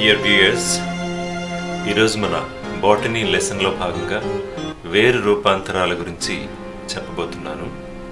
dear viewers ఈరోజు మన botany లెసన్లో భాగంగా వేరు రూపాంతరాల గురించి చెప్పబోతున్నాను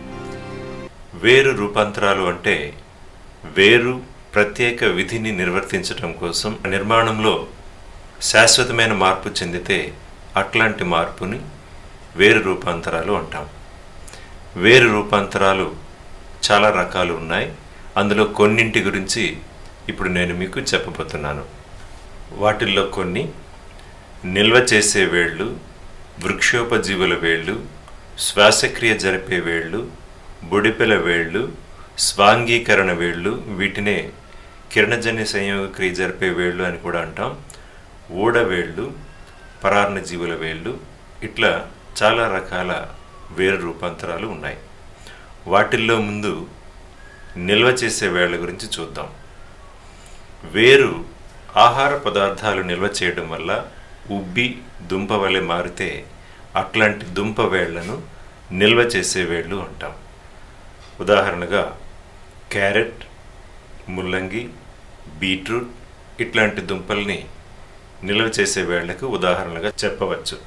వేరు రూపాంతరాలు అంటే వేరు ప్రత్యేక విధిని నిర్వర్తించడం కోసం నిర్మాణంలో శాశ్వతమైన మార్పు చెందితే అట్లాంటి మార్పుని వేరు రూపాంతరాలు అంటాం వేరు రూపాంతరాలు చాలా రకాలు ఉన్నాయి అందులో కొన్నింటి గురించి ఇప్పుడు నేను మీకు చెప్పబోతున్నాను వాటిల్లో కొన్ని నిల్వ చేసే వేళ్ళు వృక్షోపజీవుల వేళ్ళు శ్వాసక్రియ జరిపే వేళ్ళు బుడిపెల వేళ్ళు స్వాంగీకరణ వేళ్ళు వీటినే కిరణజన్య సంయోగ క్రియ జరిపే వేళ్ళు అని కూడా అంటాం ఊడవేళ్ళు పరాన్న జీవుల వేళ్ళు ఇట్లా చాలా రకాల వేరు రూపాంతరాలు ఉన్నాయి వాటిల్లో ముందు నిల్వ చేసే వేళ్ల గురించి చూద్దాం వేరు ఆహార పదార్థాలు నిల్వ చేయడం వల్ల ఉబ్బి దుంప వలె మారితే అట్లాంటి దుంప వేళ్లను నిల్వ చేసే వేళ్ళు అంటాం ఉదాహరణగా క్యారెట్ ముల్లంగి బీట్రూట్ ఇట్లాంటి దుంపల్ని నిల్వ చేసే వేళ్లకు ఉదాహరణగా చెప్పవచ్చు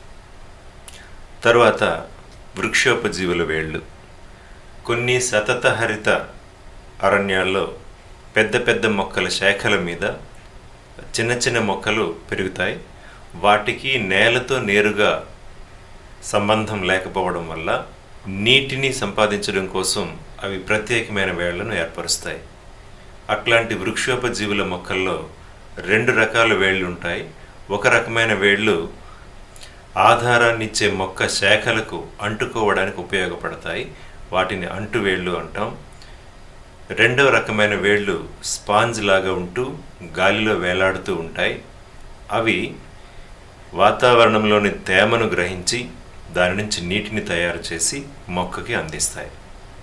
తరువాత వృక్షోపజీవుల వేళ్ళు కొన్ని సతత హరిత అరణ్యాల్లో పెద్ద పెద్ద మొక్కల శాఖల మీద చిన్న చిన్న మొక్కలు పెరుగుతాయి వాటికి నేలతో నేరుగా సంబంధం లేకపోవడం వల్ల నీటిని సంపాదించడం కోసం అవి ప్రత్యేకమైన వేళ్లను ఏర్పరుస్తాయి అట్లాంటి వృక్షోపజీవుల మొక్కల్లో రెండు రకాల వేళ్ళు ఉంటాయి ఒక రకమైన వేళ్ళు ఆధారాన్నిచ్చే మొక్క శాఖలకు అంటుకోవడానికి ఉపయోగపడతాయి వాటిని అంటువేళ్ళు అంటాం రెండవ రకమైన వేళ్ళు స్పాంజ్ లాగా ఉంటూ గాలిలో వేలాడుతూ ఉంటాయి అవి వాతావరణంలోని తేమను గ్రహించి దాని నుంచి నీటిని తయారు చేసి మొక్కకి అందిస్తాయి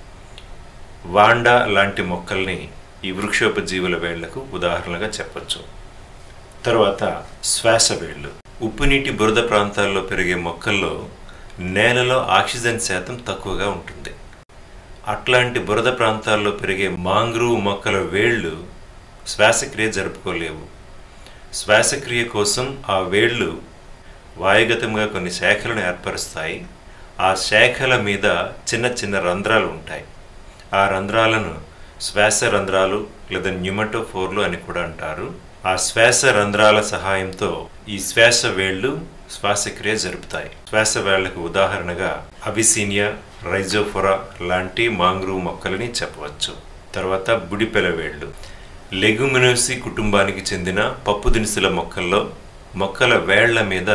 వాండా లాంటి మొక్కల్ని ఈ వృక్షోపజీవుల వేళ్లకు ఉదాహరణగా చెప్పచ్చు తర్వాత శ్వాస వేళ్ళు ఉప్పునీటి బురద ప్రాంతాల్లో పెరిగే మొక్కల్లో నేలలో ఆక్సిజన్ శాతం తక్కువగా ఉంటుంది అట్లాంటి బురద ప్రాంతాల్లో పెరిగే మాంగ్రూవ్ మొక్కల వేళ్ళు శ్వాసక్రియ జరుపుకోలేవు శ్వాసక్రియ కోసం ఆ వేళ్ళు వాయుగతంగా కొన్ని శాఖలను ఏర్పరుస్తాయి ఆ శాఖల మీద చిన్న చిన్న రంధ్రాలు ఉంటాయి ఆ రంధ్రాలను శ్వాస రంధ్రాలు లేదా న్యూమటోఫోర్లు అని కూడా అంటారు ఆ శ్వాస రంధ్రాల సహాయంతో ఈ శ్వాస వేళ్ళు శ్వాసక్రియ జరుపుతాయి శ్వాస వేళ్లకు ఉదాహరణగా అబిసీనియా రైజోఫొరా లాంటి మాంగ్రూవ్ మొక్కలని చెప్పవచ్చు తర్వాత బుడిపెల వేళ్ళు లెగుమినోసి కుటుంబానికి చెందిన పప్పు దినుసుల మొక్కల్లో మొక్కల వేళ్ల మీద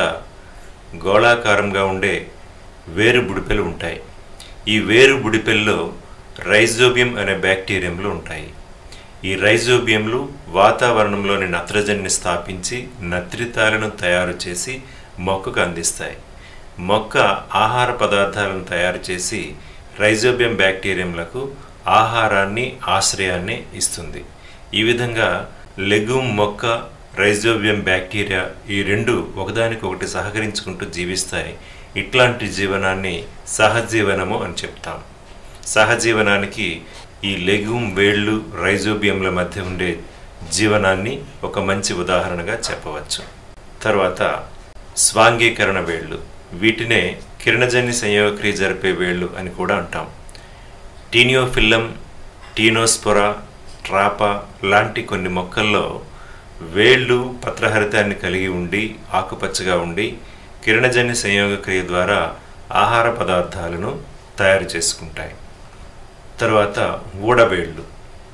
గోళాకారంగా ఉండే వేరు బుడిపెలు ఉంటాయి ఈ వేరు బుడిపెల్లో రైజోబియం అనే బ్యాక్టీరియంలు ఉంటాయి ఈ రైజోబియంలు వాతావరణంలోని నత్రజనిని స్థాపించి నత్రితాలను తయారు చేసి మొక్కకు అందిస్తాయి మొక్క ఆహార పదార్థాలను తయారు చేసి రైజోబియం బ్యాక్టీరియంలకు ఆహారాన్ని ఆశ్రయాన్ని ఇస్తుంది ఈ విధంగా లెగుమ్ మొక్క రైజోబియం బ్యాక్టీరియా ఈ రెండు ఒకదానికొకటి సహకరించుకుంటూ జీవిస్తాయి ఇట్లాంటి జీవనాన్ని సహజీవనము అని చెప్తాం సహజీవనానికి ఈ లెగుమ్ వేళ్ళు రైజోబియంల మధ్య ఉండే జీవనాన్ని ఒక మంచి ఉదాహరణగా చెప్పవచ్చు తర్వాత స్వాంగీకరణ వేళ్ళు వీటినే కిరణజన్య సంయోగక్రియ జరిపే వేళ్ళు అని కూడా అంటాం టీనియోఫిల్లం టీనోస్పొరా ట్రాపా లాంటి కొన్ని మొక్కల్లో వేళ్ళు పత్రహరితాన్ని కలిగి ఉండి ఆకుపచ్చగా ఉండి కిరణజన్య సంయోగక్రియ ద్వారా ఆహార పదార్థాలను తయారు చేసుకుంటాయి తర్వాత ఊడవేళ్ళు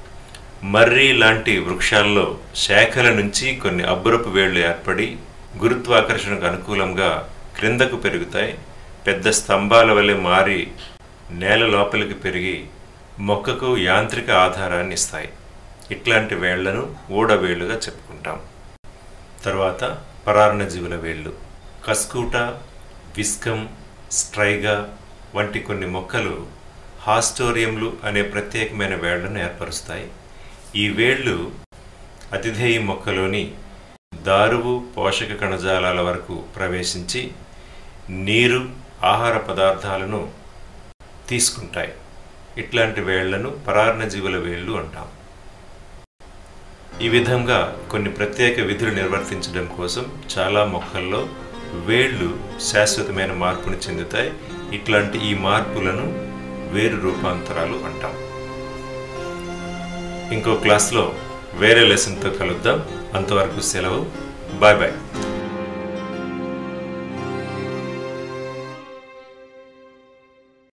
మర్రి లాంటి వృక్షాల్లో శాఖల నుంచి కొన్ని అబ్బురపు వేళ్ళు ఏర్పడి గురుత్వాకర్షణకు అనుకూలంగా క్రిందకు పెరుగుతాయి పెద్ద స్తంభాల వలె మారి నేల లోపలికి పెరిగి మొక్కకు యాంత్రిక ఆధారాన్ని ఇస్తాయి ఇట్లాంటి వేళ్లను ఊడవేళ్లుగా చెప్పుకుంటాం తర్వాత పరాన్న జీవుల వేళ్ళు కస్కూట విస్కం స్ట్రైగా వంటి కొన్ని మొక్కలు హాస్టోరియంలు అనే ప్రత్యేకమైన వేళ్లను ఏర్పరుస్తాయి ఈ వేళ్ళు అతిధేయి మొక్కలోని దారువు పోషక కణజాలాల వరకు ప్రవేశించి నీరు ఆహార పదార్థాలను తీసుకుంటాయి ఇట్లాంటి వేళ్లను పరాన్నజీవుల వేళ్ళు అంటాం ఈ విధంగా కొన్ని ప్రత్యేక విధులు నిర్వర్తించడం కోసం చాలా మొక్కల్లో వేళ్ళు శాశ్వతమైన మార్పును చెందుతాయి ఇట్లాంటి ఈ మార్పులను వేరు రూపాంతరాలు అంటాం ఇంకో క్లాస్లో వేరే లెసన్తో కలుద్దాం అంతవరకు సెలవు బాయ్ బాయ్